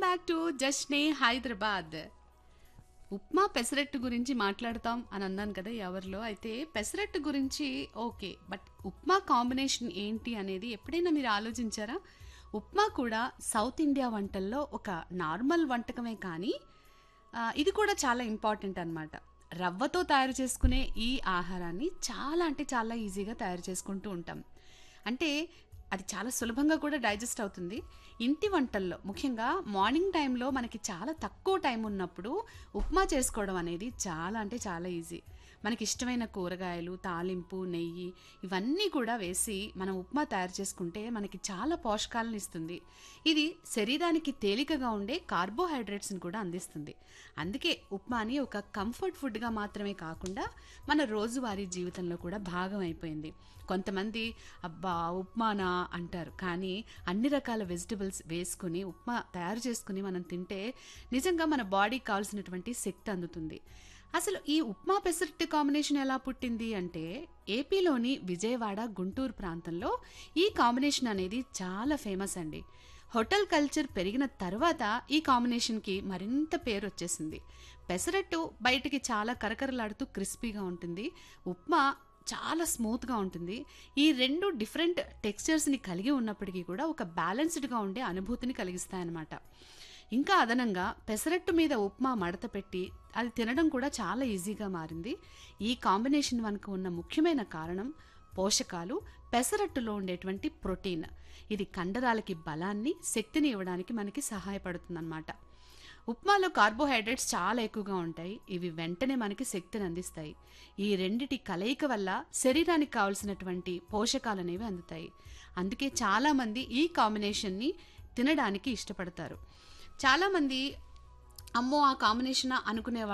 back to జస్నే హైదరాబాద్ ఉప్మా పెసరట్టు గురించి మాట్లాడతాం అని అన్నాను కదా ఎవరిలో అయితే పెసరట్టు గురించి ఓకే బట్ ఉప్మా కాంబినేషన్ ఏంటి అనేది ఎప్పుడైనా మీరు ఆలోచించారా ఉప్మా కూడా సౌత్ ఇండియా వంటల్లో ఒక నార్మల్ వంటకమే కానీ ఆ, ఇది కూడా చాలా ఇంపార్టెంట్ అన్నమాట రవ్వతో తయారు చేసుకునే ఈ ఆహారాన్ని చాలా అంటే చాలా ఈజీగా తయారు చేసుకుంటూ ఉంటాం అంటే అది చాలా సులభంగా కూడా డైజెస్ట్ అవుతుంది ఇంటి వంటల్లో ముఖ్యంగా మార్నింగ్ టైంలో మనకి చాలా తక్కువ టైం ఉన్నప్పుడు ఉప్మా చేసుకోవడం అనేది చాలా అంటే చాలా ఈజీ మనకి ఇష్టమైన కూరగాయలు తాలింపు నెయ్యి ఇవన్నీ కూడా వేసి మనం ఉప్మా తయారు చేసుకుంటే మనకి చాలా పోషకాలను ఇస్తుంది ఇది శరీరానికి తేలికగా ఉండే కార్బోహైడ్రేట్స్ని కూడా అందిస్తుంది అందుకే ఉప్మాని ఒక కంఫర్ట్ ఫుడ్గా మాత్రమే కాకుండా మన రోజువారీ జీవితంలో కూడా భాగం అయిపోయింది కొంతమంది అబ్బా ఉప్మానా అంటారు కానీ అన్ని రకాల వెజిటబుల్స్ వేసుకుని ఉప్మా తయారు చేసుకుని మనం తింటే నిజంగా మన బాడీకి కావాల్సినటువంటి శక్తి అందుతుంది అసలు ఈ ఉప్మా పెసరట్టు కాంబినేషన్ ఎలా పుట్టింది అంటే ఏపీలోని విజయవాడ గుంటూరు ప్రాంతంలో ఈ కాంబినేషన్ అనేది చాలా ఫేమస్ అండి హోటల్ కల్చర్ పెరిగిన తర్వాత ఈ కాంబినేషన్కి మరింత పేరు వచ్చేసింది పెసరట్టు బయటికి చాలా కరకరలాడుతూ క్రిస్పీగా ఉంటుంది ఉప్మా చాలా స్మూత్గా ఉంటుంది ఈ రెండు డిఫరెంట్ టెక్స్చర్స్ని కలిగి ఉన్నప్పటికీ కూడా ఒక బ్యాలెన్స్డ్గా ఉండే అనుభూతిని కలిగిస్తాయన్నమాట ఇంకా అదనంగా పెసరట్టు మీద ఉప్మా మడత పెట్టి అది తినడం కూడా చాలా ఈజీగా మారింది ఈ కాంబినేషన్ వరకు ఉన్న ముఖ్యమైన కారణం పోషకాలు పెసరట్టులో ఉండేటువంటి ప్రోటీన్ ఇది కండరాలకి బలాన్ని శక్తిని ఇవ్వడానికి మనకి సహాయపడుతుందన్నమాట ఉప్మాలో కార్బోహైడ్రేట్స్ చాలా ఎక్కువగా ఉంటాయి ఇవి వెంటనే మనకి శక్తిని అందిస్తాయి ఈ రెండిటి కలయిక వల్ల శరీరానికి కావలసినటువంటి పోషకాలు అనేవి అందుతాయి అందుకే చాలామంది ఈ కాంబినేషన్ని తినడానికి ఇష్టపడతారు చాలామంది అమ్మో ఆ కాంబినేషన్ అనుకునే